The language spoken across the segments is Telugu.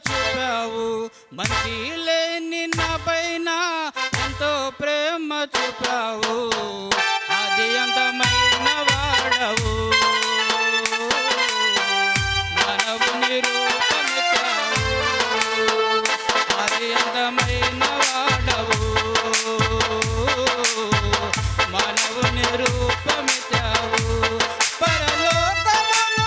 చూపావు మంచి లేని నా పైన ఎంతో ప్రేమ చూపావు అది అంతమైన వాడవు మనవుని రూపమెత్తావు అది అందమైన వాడవు మనవుని రూపమెత్తావు పరలోకమును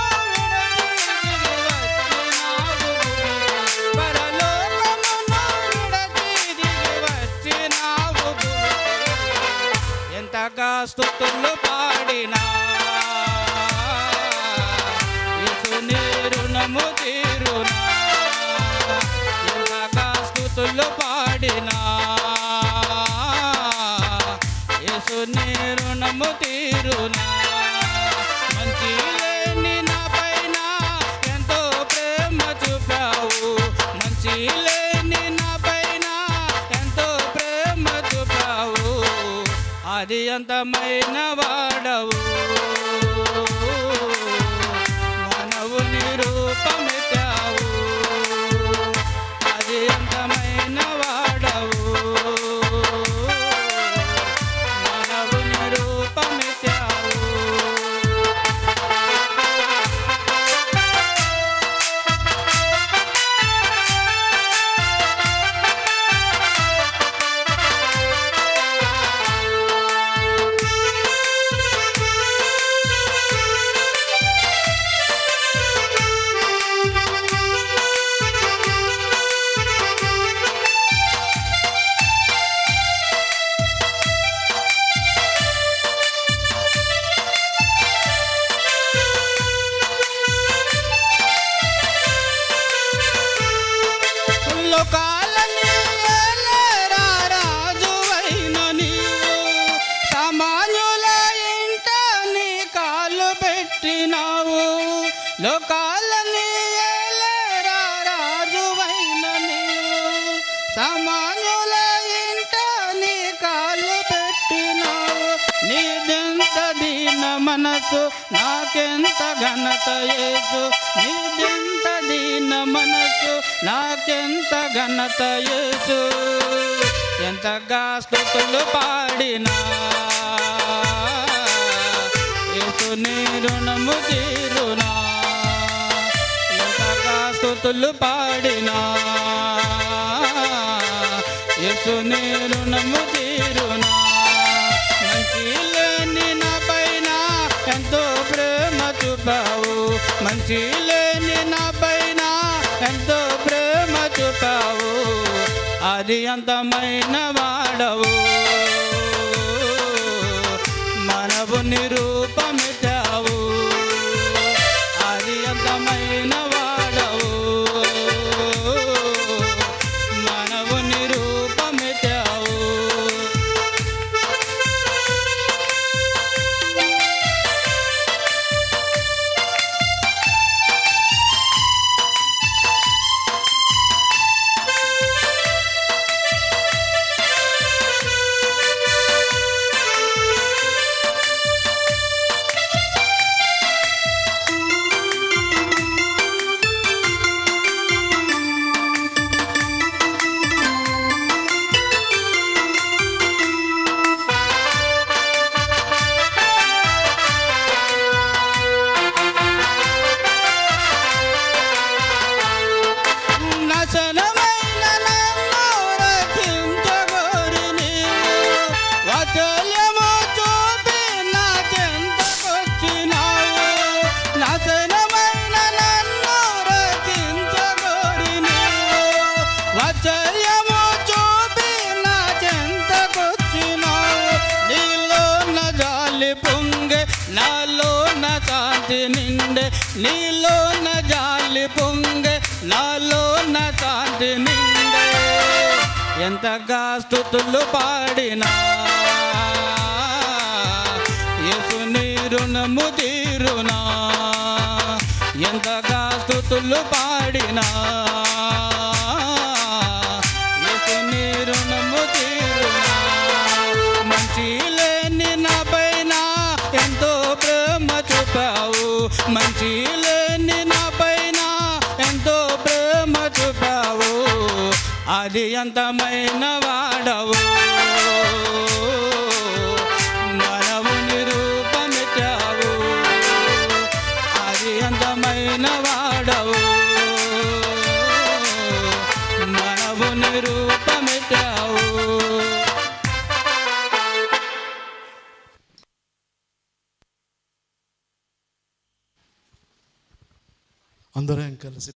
విడచి దిగి వచ్చినావు భూమికి. పరలోకమును విడచి దిగి వచ్చినావు భూమికి. ఎంతగా స్తుతులు పాడినా యేసు నీ రుణము తీరునా ఎంతగా స్తుతులు పాడినా యేసు నీ రుణము తీరునా మంచి లేని నా పైన ఎంతో ప్రేమ చూపావు మంచి లేని నా పైన ఎంతో ప్రేమ చూపావు అది అంతమైన వాడవు మనవుని రూపమెత్తావు అది అంతమైన వాడవు మనవుని రూపమెత్తావు లోకాలని ఏలేరా రాజువైన నీవు సామాన్యుల ఇంట నీ కాలు పెట్టినావు లోకాలని ఏలేరా రాజువైన నీవు సామాన్యుల ఇంట నీ కాలు పెట్టినావు నీదెంత దీన మనసు నాకెంత ఘనత యేసు నీదెంత దీన మనసు నాకెంత ఘనత యేసు ఎంతగా స్తుతులు పాడినా యేసు నీ రుణము తీరునా ఎంతగా స్తుతులు పాడినా యేసు నీ రుణము తీరునా మంచి లేని నా పైన ఎంతో ప్రేమ చూపావు మంచి లేని నా పైన ఎంతో ప్రేమ చూపావు అది అంతమైన వాడవు మనవు నిరూపమిటావు అది అంతమైన వాడవు మనవు నిరూపమిటావు నశనమైన నన్ను రక్షించగోరి నీవు వాత్సల్యము చూపి నా చెంతకొచ్చినావు నశనమైన నన్ను రక్షించగోరి నీవు వాత్సల్యము చూపి నా చెంతకొచ్చినావు నీలో నా జాలి పొంగే నాలో నా శాంతి నిండే నీలో నా జాలి పొంగే నాలో నా శాంతి నిండే ఎంతగా స్థుతులు పాడినా యేసు నీ రుణము తీరునా ఎంతగా స్థుతులు పాడినా యేసు నీ రుణము తీరునా మంచి లేని నా పైన ఎంతో ప్రేమ చూపావు మంచి లేని నా పైన ఎంతో ప్రేమ చూపావు ఆది అంతమైన వాడవు మనవు నిరూపమిచ్చావు ఆది అంతమైన వాడవు మనవు నిరూపమిచ్చావు అందరం కలిసి